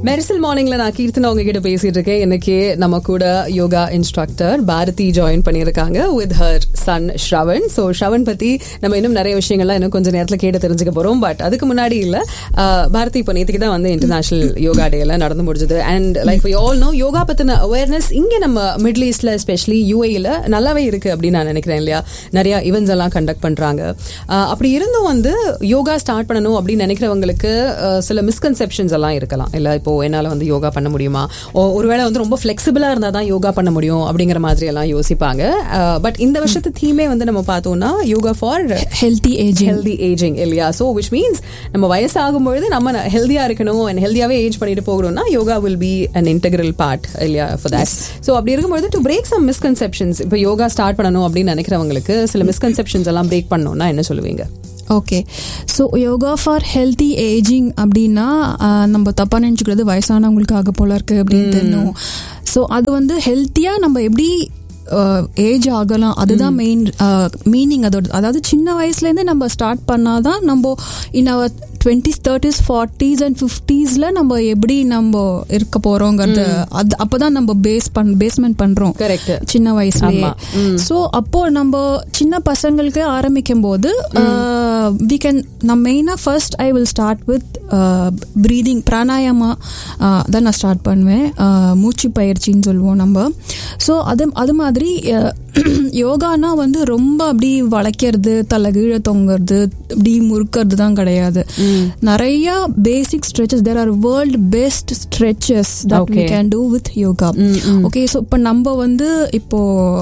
மெரிசல் மார்னிங்ல நான் கீர்த்தனா உங்ககிட்ட பேசிட்டு இருக்கேன் இன்னைக்கு நம்ம கூட யோகா இன்ஸ்ட்ரக்டர் பாரதி ஜாயின் பண்ணியிருக்காங்க with her son Shravan so Shravan பத்தி நம்ம இன்னும் நிறைய விஷயங்கள்லாம் இன்னும் கொஞ்சம் நேரத்தில் கேட்டு தெரிஞ்சுக்க போறோம் பட் அதுக்கு முன்னாடி இல்ல ஆஹ், பாரதி இப்போ நேற்றுக்கு தான் வந்து இன்டர்நேஷனல் யோகா டே எல்லாம் நடந்து முடிஞ்சது and like we all know yoga பத்தின அவேர்னஸ் இங்க நம்ம மிடில் ஈஸ்ட்ல எஸ்பெஷலி யூஏல நல்லாவே இருக்கு அப்படின்னு நான் நினைக்கிறேன் இல்லையா நிறைய ஈவெண்ட்ஸ் எல்லாம் கண்டக்ட் பண்றாங்க ஆஹ், அப்படி இருந்தும் வந்து யோகா ஸ்டார்ட் பண்ணணும் அப்படின்னு நினைக்கிறவங்களுக்கு ஆஹ், சில மிஸ்கன்செப்ஷன்ஸ் எல்லாம் இருக்கலாம் இல்ல இப்போ என்னால வந்து யோகா பண்ண முடியுமா ஒ- ஒருவேளை வந்து ரொம்ப ஃபிளெக்சிபிளா இருந்தா தான் யோகா பண்ண முடியும் அப்படிங்கிற மாதிரி எல்லாம் யோசிப்பாங்க பட் இந்த வருஷத்து தீமே வந்து நம்ம பார்த்தோம்னா yoga for healthy ageing healthy ageing இல்லையா ஸோ விச் மீன்ஸ் நம்ம வயசாகும் பொழுது நம்ம ஹெல்தியா இருக்கணும் அண்ட் ஹெல்தியாவே ஏஜ் பண்ணிட்டு போகணும்னா yoga will be an integral part இல்லையா ஃபார் தட் ஸோ அப்படி இருக்கும்போது டு பிரேக் சம் மிஸ்கன்செப்ஷன்ஸ் இப்போ யோகா ஸ்டார்ட் பண்ணணும் அப்படின்னு நினைக்கிறவங்களுக்கு சில மிஸ்கன்செப்ஷன்ஸ் எல்லாம் பிரேக் பண்ணணும்னா என்ன சொல்லுவீங்க okay so yoga for healthy ageing அப்படின்னா ஆஹ், நம்ம தப்பா நினச்சிக்கிறது வயசானவங்களுக்காக போல இருக்கு அப்படின்னு தெரியும் ஸோ அது வந்து ஹெல்த்தியாக நம்ம எப்படி ஏஜ் ஆகலாம் அதுதான் மெயின் மீனிங் அதோட அதாவது சின்ன வயசுலேருந்து நம்ம ஸ்டார்ட் பண்ணாதான் நம்ம in our twenties thirties forties and ஃபிஃப்டீஸில் நம்ம எப்படி நம்ம இருக்க போகிறோங்கிறது அது அப்போ தான் நம்ம பேஸ் பண் பேஸ்மெண்ட் பண்ணுறோம் Correct. சின்ன வயசுலயே ஆமா. ஸோ அப்போ நம்ம சின்ன பசங்களுக்கு ஆரம்பிக்கும் போது வி கேன் நான் மெயினாக first I will start with breathing pranayama uh, தான் நான் ஸ்டார்ட் பண்ணுவேன் uh, மூச்சு பயிற்சின்னு சொல்லுவோம் நம்ம ஸோ அது அது மாதிரி uh, யோகானா வந்து ரொம்ப அப்படி வளைக்கிறது தலை கீழே தொங்குறது இப்படி முறுக்கிறது தான் கிடையாது நிறைய basic stretches there are world best stretches that we Okay. Can do with yoga okay so இப்போ நம்ம வந்து இப்போ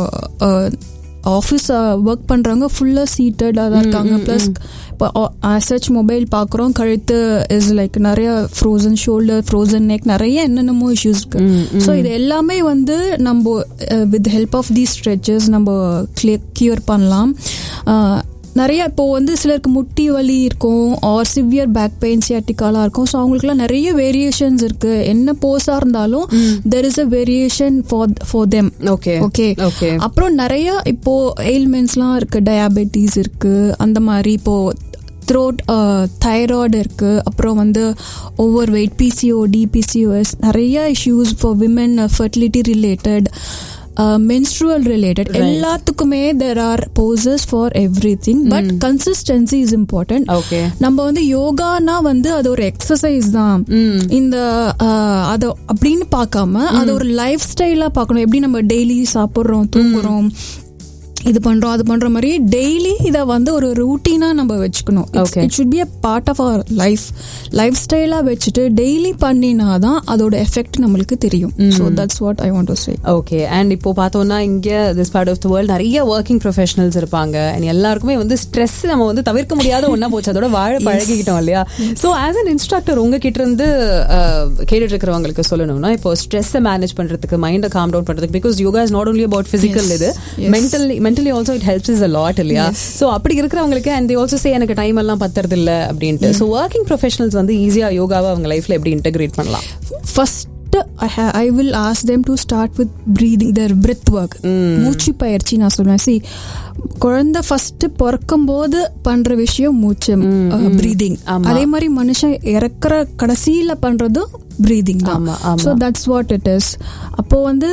ஆஃபீஸ் ஒர்க் பண்ணுறவங்க ஃபுல்லாக சீட்டடாக தான் இருக்காங்க ப்ளஸ் இப்போ சர்ச் மொபைல் பார்க்குறோம் கழுத்து இஸ் லைக் நிறைய ஃப்ரோசன் ஷோல்டர் ஃப்ரோசன் நெக் நிறைய என்னென்னமோ இஷ்யூஸ் இருக்கு ஸோ இது எல்லாமே வந்து நம்ம with help of the stretches நம்ம கியூர் பண்ணலாம் அஹ், நிறைய இப்போ வந்து சிலருக்கு முட்டி வலி இருக்கும் ஆர் சிவியர் பேக் பெயின் சியாட்டிக்காலாம் இருக்கும் ஸோ அவங்களுக்குலாம் நிறைய வேரியேஷன்ஸ் இருக்கு என்ன போஸா இருந்தாலும் there is a variation for for them okay okay okay அப்புறம் நிறைய இப்போ எயில்மெண்ட்ஸ்லாம் இருக்கு டயாபெட்டிஸ் இருக்கு அந்த மாதிரி இப்போ த்ரோட் தைராய்டு இருக்கு அப்புறம் வந்து ஓவர் வெயிட் பிசிஓடி பிசிஓஎஸ் நிறைய issues for women fertility related menstrual related எல்லாத்துக்குமே there are poses for everything but consistency is important okay நம்ம வந்து யோகானா வந்து அது ஒரு எக்ஸசைஸ் தான் இந்த ஆஹ், அத அப்படின்னு பார்க்காம அது ஒரு லைஃப் ஸ்டைலா பார்க்கணும் எப்படி நம்ம டெய்லி சாப்பிட்றோம் தூங்குறோம் இது பண்றோம் அது பண்ற மாதிரி டெய்லி இத வந்து ஒரு ரூட்டீனா நம்ம வச்சுக்கணும் Okay. It should be a part of our life life ஸ்டைலா வச்சுட்டு டெய்லி பண்ணினாதான் அதோட எஃபெக்ட் நம்மளுக்கு தெரியும் so that's what I want to say okay and இப்போ பார்த்தோம்னா இங்க this part of the world நிறைய ஒர்க்கிங் ப்ரொஃபஷனல்ஸ் இருப்பாங்க and எல்லாருக்குமே வந்து ஸ்ட்ரெஸ் நம்ம வந்து தவிர்க்க முடியாத ஒண்ணா போச்சு அதோட வாழ பழகிக்கிட்டோம் இல்லையா ஸோ ஆஸ் அன் இன்ஸ்ட்ரக்டர் உங்ககிட்ட இருந்து அஹ், கேட்டுட்டு இருக்கிறவங்களுக்கு சொல்லணும்னா இப்போ ஸ்ட்ரெஸ்ஸை மேனேஜ் பண்றதுக்கு மைண்டை காம் டவுன் பண்றதுக்கு because yoga is not only about physical இது mentally mentally also it helps is a lot இல்லையா ஸோ அப்படி இருக்கிறவங்களுக்கு அண்ட் ஆல்சோ சே எனக்கு டைம் எல்லாம் பத்துறது இல்ல அப்படின்ட்டு ஸோ ஒர்க்கிங் ப்ரொஃபஷனல்ஸ் வந்து ஈஸியா யோகாவை அவங்க லைஃப்ல எப்படி இன்டகிரேட் பண்ணலாம் first I, ha- I will ask them to start with breathing their breath work மூச்சு பயிற்சி நான் சொல்லுவேன் see குழந்தை ஃபர்ஸ்ட் பிறக்கும் போது பண்ற விஷயம் மூச்சு பிரீதிங் அதே மாதிரி மனுஷன் இறக்குற கடைசியில பண்றதும் பிரீதிங் தான் ஆமா, ஆமா. So that's what it is அப்போ வந்து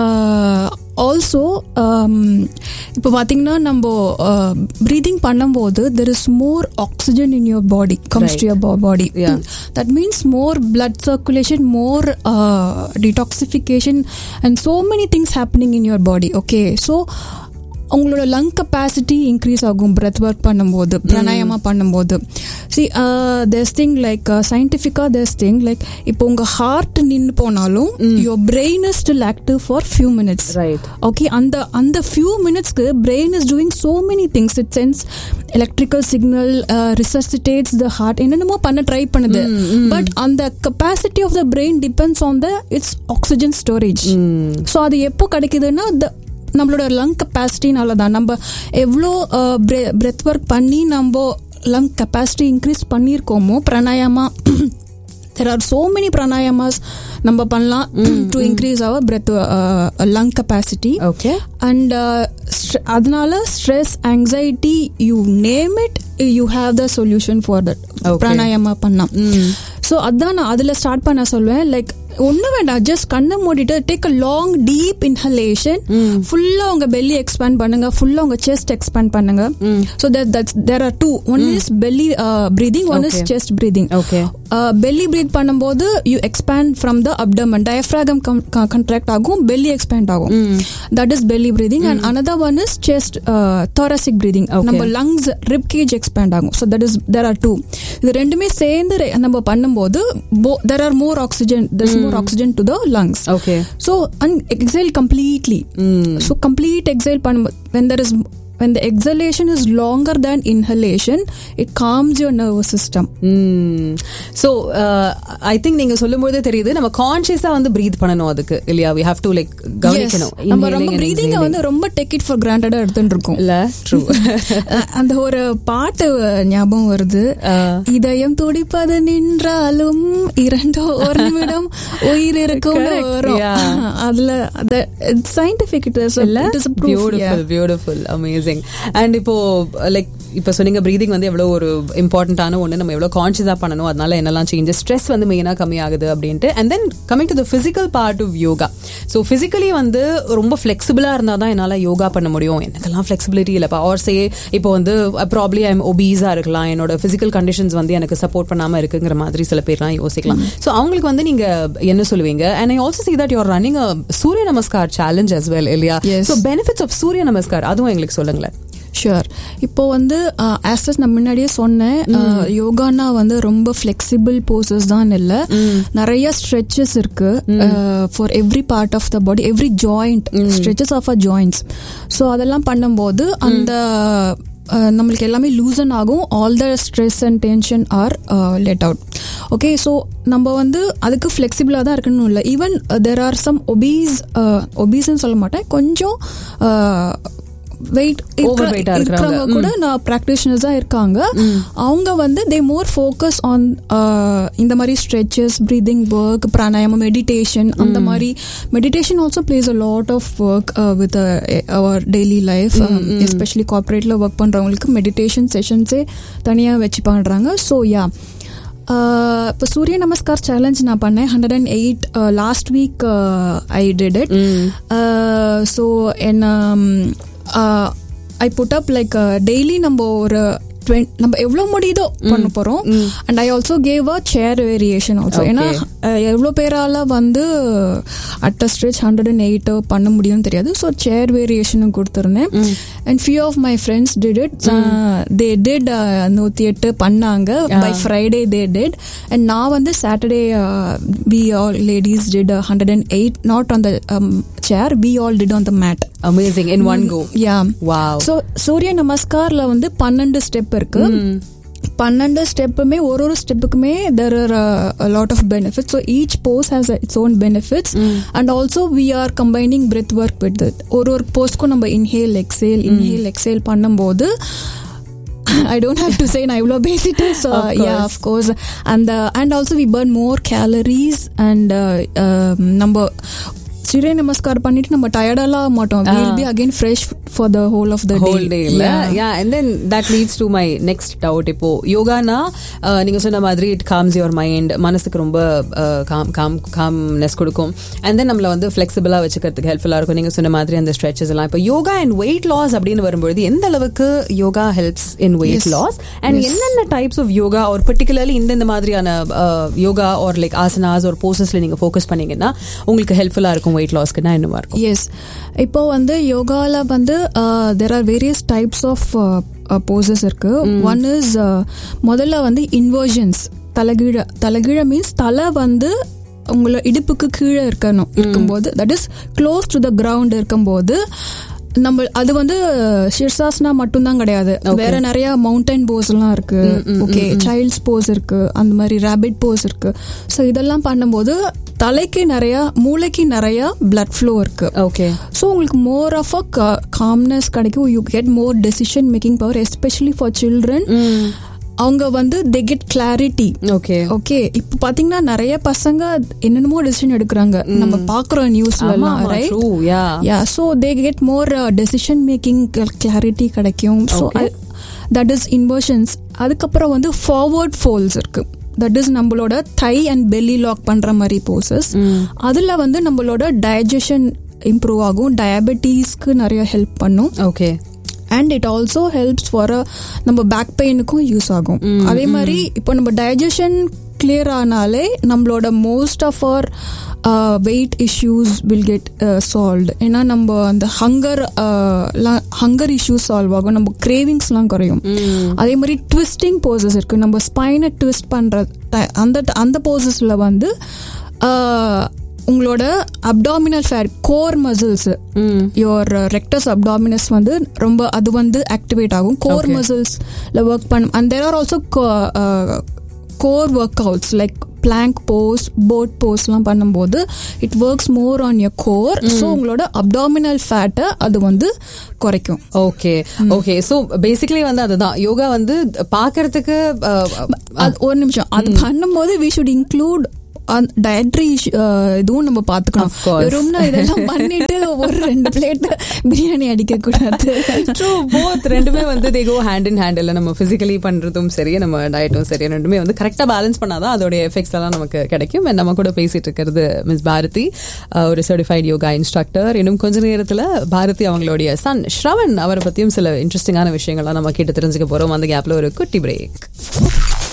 ஆல்சோ இப்போ பார்த்தீங்கன்னா நம்ம ப்ரீதிங் பண்ணும்போது there is more oxygen in your body comes to your body Yeah. that means more blood circulation more uh, detoxification and so many things happening in your body okay so உங்களோட lung capacity increase ஆகும் breath work பண்ணும்போது பிராணாயமா பண்ணும்போது see these thing like சயின்டிஃபிக்காக these thing like இப்போ உங்கள் heart நின்று போனாலும் your brain is still active for few minutes right okay அந்த அந்த ஃபியூ மினிட்ஸ்க்கு brain is doing so many things it sends electrical signal resuscitates the heart என்னென்னமோ பண்ண ட்ரை பண்ணுது பட் அந்த capacity of the brain depends on the its oxygen storage so அது எப்போ கிடைக்குதுன்னா த நம்மளோட லங் கெப்பாசிட்டினால தான் நம்ம எவ்வளோ பிரெத் ஒர்க் பண்ணி நம்ம லங் கெப்பாசிட்டி இன்க்ரீஸ் பண்ணியிருக்கோமோ pranayama there are so many pranayamas நம்ம பண்ணலாம் to increase our breath lung capacity okay and அதனால stress anxiety you name it you have the solution for that Okay. Pranayama பண்ணலாம் ஸோ அதான் நான் அதில் ஸ்டார்ட் பண்ண சொல்வேன் லைக் ஒன்றும் வேண்டாம் ஜஸ்ட் கண்ணை மூடிட்டு take a long deep inhalation ஃபுல்லாக உங்கள் பெல்லி எக்ஸ்பேண்ட் பண்ணுங்க ஃபுல்லாக உங்கள் செஸ்ட் எக்ஸ்பேண்ட் பண்ணுங்க so that's there are two one is belly breathing one is Okay. Chest breathing okay belly breath பண்ணும்போது you expand from the abdomen diaphragm contract ஆகும் belly expand ஆகும் that is belly breathing and another one is chest thoracic breathing Okay. நம்ம lungs rib cage expand ஆகும் so that is there are two இது ரெண்டுமே சேர்ந்து ரெ- நம்ம பண்ணும்போது there are more oxygen there is more oxygen to the lungs okay so and exhale completely so complete exhale பண்ணும்போது when there is when the exhalation is longer than inhalation it calms your nervous system so I think நீங்க சொல்லும்போதே தெரியுது நம்ம கான்சியஸா வந்து breath பண்ணணும் அதுக்கு இல்லையா we have to like கவனிக்கணும் Yes. நம்ம ரொம்ப Inhaling and பிரீதிங்க exhaling. வந்து ரொம்ப டேக் இட் ஃபார் கிராண்டடா எடுத்துட்டு இருக்கோம் இல்ல ட்ரூ அஹ் அந்த ஒரு பாட்டு ஞாபகம் வருது இதயம் துடிப்பது நின்றாலும் இரண்டோ ஒரு நிமிடம் உயிர் இருக்கும் Correct. வரும் Yeah. அதுல சயின்டிபிக் இட் இஸ் இல்ல it is proof beautiful beautiful amazing and இப்போ லைக் இப்போ சொன்னீங்க பிரீதிங் வந்து எவ்வளோ ஒரு இம்பார்ட்டன்டான ஒன்று நம்ம எவ்வளோ கான்ஷியஸாக பண்ணணும் அதனால என்னெல்லாம் சேஞ்சஸ் ஸ்ட்ரெஸ் வந்து மெயினாக கம்மியாகுது அப்படின்ட்டு and then coming to the physical part of yoga so physically வந்து ரொம்ப ஃப்ளெக்சிபிளாக இருந்தால் தான் என்னால் யோகா பண்ண முடியும் எனக்கெல்லாம் ஃப்ளெக்சிபிலிட்டி இல்லைப்பா ஆர் சே இப்போ வந்து ப்ராப்ளி ஐம் ஒபீஸாக இருக்கலாம் என்னோட ஃபிசிக்கல் கண்டிஷன்ஸ் வந்து எனக்கு சப்போர்ட் பண்ணாமல் இருக்குங்கிற மாதிரி சில பேர்லாம் யோசிக்கலாம் ஸோ அவங்களுக்கு வந்து நீங்கள் என்ன சொல்லுவீங்க and I also see that you're running a Surya Namaskar challenge as well இல்லையா Yes. So benefits of Surya Namaskar அதுவும் எங்களுக்கு சொல்லுங்களேன் ஷுர் இப்போ வந்து ஆஸ்டஸ் நான் முன்னாடியே சொன்னேன் அஹ், யோகானா வந்து ரொம்ப ஃபிளெக்சிபிள் போசஸ் தான் இல்லை நிறைய ஸ்ட்ரெச்சஸ் இருக்கு for every part of the body every joint stretches of a joints so அதெல்லாம் பண்ணும்போது அந்த அஹ், நம்மளுக்கு எல்லாமே லூசன் ஆகும் all the stress and tension are let out okay so நம்ம வந்து அதுக்கு ஃப்ளெக்சிபிளாக தான் இருக்கணும் இல்லை even there are some obese ஒபீஸ்ன்னு சொல்ல மாட்டேன் கொஞ்சம் வெயிட் Overweight ஆ இருக்கிறவங்க. இருக்கிறவங்க கூட நான் ப்ராக்டிஷனர்ஸா இருக்காங்க அவங்க வந்து தே மோர் ஃபோக்கஸ் ஆன் இந்த மாதிரி stretches breathing work pranayamam meditation அந்த மாதிரி meditation also plays a lot of work with our daily life especially கார்பரேட்ல ஒர்க் பண்றவங்களுக்கு மெடிடேஷன் செஷன்ஸே தனியாக வச்சு பண்றாங்க ஸோ யா இப்போ சூரிய நமஸ்கார் சேலஞ்ச் நான் பண்ணேன் hundred and eight last week I did it so என்ன I put up like daily நம்ம ஒரு twen- நம்ம எவ்வளோ முடியுதோ பண்ண போகிறோம் and I also gave a chair variation also ஏன்னா அஹ், எவ்வளோ பேரால வந்து at a stretch hundred and eight பண்ண முடியும்னு தெரியாது ஸோ சேர் வேரியேஷனும் கொடுத்துருந்தேன் and few of my friends did it they did நூற்றி எட்டு பண்ணாங்க by Friday they did and நான் வந்து Saturday we all ladies did hundred and eight not on the chair we all did on the mat amazing in one go yeah wow so Surya நமஸ்கார்ல வந்து பன்னெண்டு step இருக்கு பன்னெண்டு ஸ்டெப்புமே ஒரு ஒரு ஸ்டெப்புக்குமே there are lot of benefits so each pose has its own benefits and also we are combining breath work with it ஒரு ஒரு போஸ்க்கும் நம்ம இன்ஹேல் எக்ஸேல் இன்ஹேல் எக்ஸேல் பண்ணும்போது I don't have to say நான் இவ்வளோ பேசிட்டு ஸோ யா ஆஃப் கோர்ஸ் அந்த and also we burn more calories அண்ட் நம்ம சூரிய நமஸ்கார் பண்ணிட்டு நம்ம டயர்டெல்லாம் மாட்டோம் will be again fresh for the whole of the whole day இல்ல yeah and then that leads to my next doubt இப்போ யோகானா அஹ், நீங்க சொன்ன மாதிரி இட் காம்ஸ் யுவர் மைண்ட் மனசுக்கு ரொம்ப காம் காம் காம்னஸ் கொடுக்கும் அண்ட் தென் நம்மள வந்து ஃபிளெக்சிபிளா வச்சுக்கிறதுக்கு ஹெல்ப்ஃபுல்லா இருக்கும் நீங்க சொன்ன மாதிரி அந்த ஸ்ட்ரெச்சஸ் எல்லாம் இப்போ யோகா அண்ட் வெயிட் லாஸ் அப்படின்னு வரும்பொழுது எந்த அளவுக்கு yoga helps in weight loss and என்னென்ன டைப்ஸ் ஆஃப் யோகா ஒரு பர்டிகுலர்லி இந்தந்த மாதிரியான யோகா ஒரு லைக் ஆசனாஸ் ஒரு போசஸ்ல நீங்க ஃபோக்கஸ் பண்ணீங்கன்னா உங்களுக்கு ஹெல்ப்ஃபுல்லா இருக்கும் வெயிட் லாஸ்க்குன்னா என்னவா இருக்கும் எஸ் இப்போ வந்து யோகால வந்து there are various types of poses இருக்கு ஒன் இஸ் முதல்ல வந்து இன்வர்ஷன்ஸ் தலைகீழ தலைகீழ மீன்ஸ் தலை வந்து உங்களோட இடுப்புக்கு கீழே இருக்கணும் இருக்கும்போது that is close to the ground இருக்கும்போது நம்ம அது வந்து ஷிர்சாஸ்னா மட்டும்தான் கிடையாது வேற நிறைய மவுண்டைன் போஸ் எல்லாம் இருக்கு ஓகே சைல்ட்ஸ் போஸ் இருக்கு அந்த மாதிரி ரேபிட் போஸ் இருக்கு ஸோ இதெல்லாம் பண்ணும்போது தலைக்கு நிறைய மூளைக்கு நிறைய பிளட் ஃப்ளோ இருக்கு ஓகே ஸோ உங்களுக்கு மோர் ஆஃப் அ காம்னஸ் கிடைக்கும் you get more decision making power especially for children அவங்க வந்து they get clarity okay okay இப்போ பாத்தீங்கன்னா நிறைய பசங்க என்னென்னமோ டெசிஷன் எடுக்கிறாங்க நம்ம பாக்குறோம் நியூஸ்ல எல்லாம் right true yeah yeah so they get more decision making clarity கிடைக்கும் ஸோ தட் இஸ் இன்வர்ஷன்ஸ் அதுக்கப்புறம் வந்து ஃபார்வர்ட் ஃபோல்ஸ் இருக்கு தட் இஸ் நம்மளோட தை அண்ட் பெல்லி லாக் பண்ற மாதிரி போசஸ் அதுல வந்து நம்மளோட டைஜஷன் இம்ப்ரூவ் ஆகும் டயபெட்டிஸ்க்கு நிறைய ஹெல்ப் பண்ணும் okay and it also helps for நம்ம பேக் பெயினுக்கும் யூஸ் ஆகும் அதே மாதிரி இப்போ நம்ம டைஜஷன் கிளியர் ஆனாலே நம்மளோட most of our weight issues will get solved ஏன்னா நம்ம அந்த ஹங்கர் ஹங்கர் இஷ்யூஸ் சால்வ் ஆகும் நம்ம கிரேவிங்ஸ்லாம் குறையும் அதே மாதிரி ட்விஸ்டிங் போசஸ் இருக்கு நம்ம ஸ்பைனை ட்விஸ்ட் பண்ற ti- அந்த அந்த போசஸ்ல வந்து uh, உங்களோட abdominal fat core muscles your rectus abdominis வந்து ரொம்ப அது வந்து ஆக்டிவேட் ஆகும் கோர் மசில்ஸ்ல ஒர்க் பண்ணும் and there are also core workouts like plank pose boat போஸ்லாம் பண்ணும்போது it works more on your core so உங்களோட அப்டாமினல் ஃபேட்டை அது வந்து குறைக்கும் ஓகே ஓகே சோ பேசிக்கலி வந்து அதுதான் யோகா வந்து பாக்குறதுக்கு அஹ், அது ஒரு நிமிஷம் அது பண்ணும்போது வி ஷுட் இன்க்ளூட் டயட்ரி இதுவும் நம்ம Of பாத்துக்கணும் course. வெறும்னா இதெல்லாம் பண்ணிட்டு ஒரு ரெண்டு பிளேட் பிரியாணி அடிக்க கூடாது True, both ரெண்டுமே வந்து தே கோ ஹேண்ட் இன் ஹேண்ட் இல்ல நம்ம பிசிக்கலி பண்றதும் சரி நம்ம டயட்டும் சரி ரெண்டுமே வந்து கரெக்டா பேலன்ஸ் பண்ணாதான் அதோட எஃபெக்ட்ஸ் எல்லாம் நமக்கு கிடைக்கும் And நம்ம கூட பேசிட்டு இருக்கிறது மிஸ் பாரதி அஹ், ஒரு சர்டிஃபைட் யோகா இன்ஸ்ட்ரக்டர் இன்னும் கொஞ்ச நேரத்துல பாரதி அவங்களுடைய சன் ஸ்ரவன் அவரை பத்தியும் சில இன்ட்ரெஸ்டிங்கான விஷயங்கள்லாம் நம்ம கேட்டு தெரிஞ்சுக்க போறோம் அந்த கேப்ல ஒரு குட்டி பிரேக்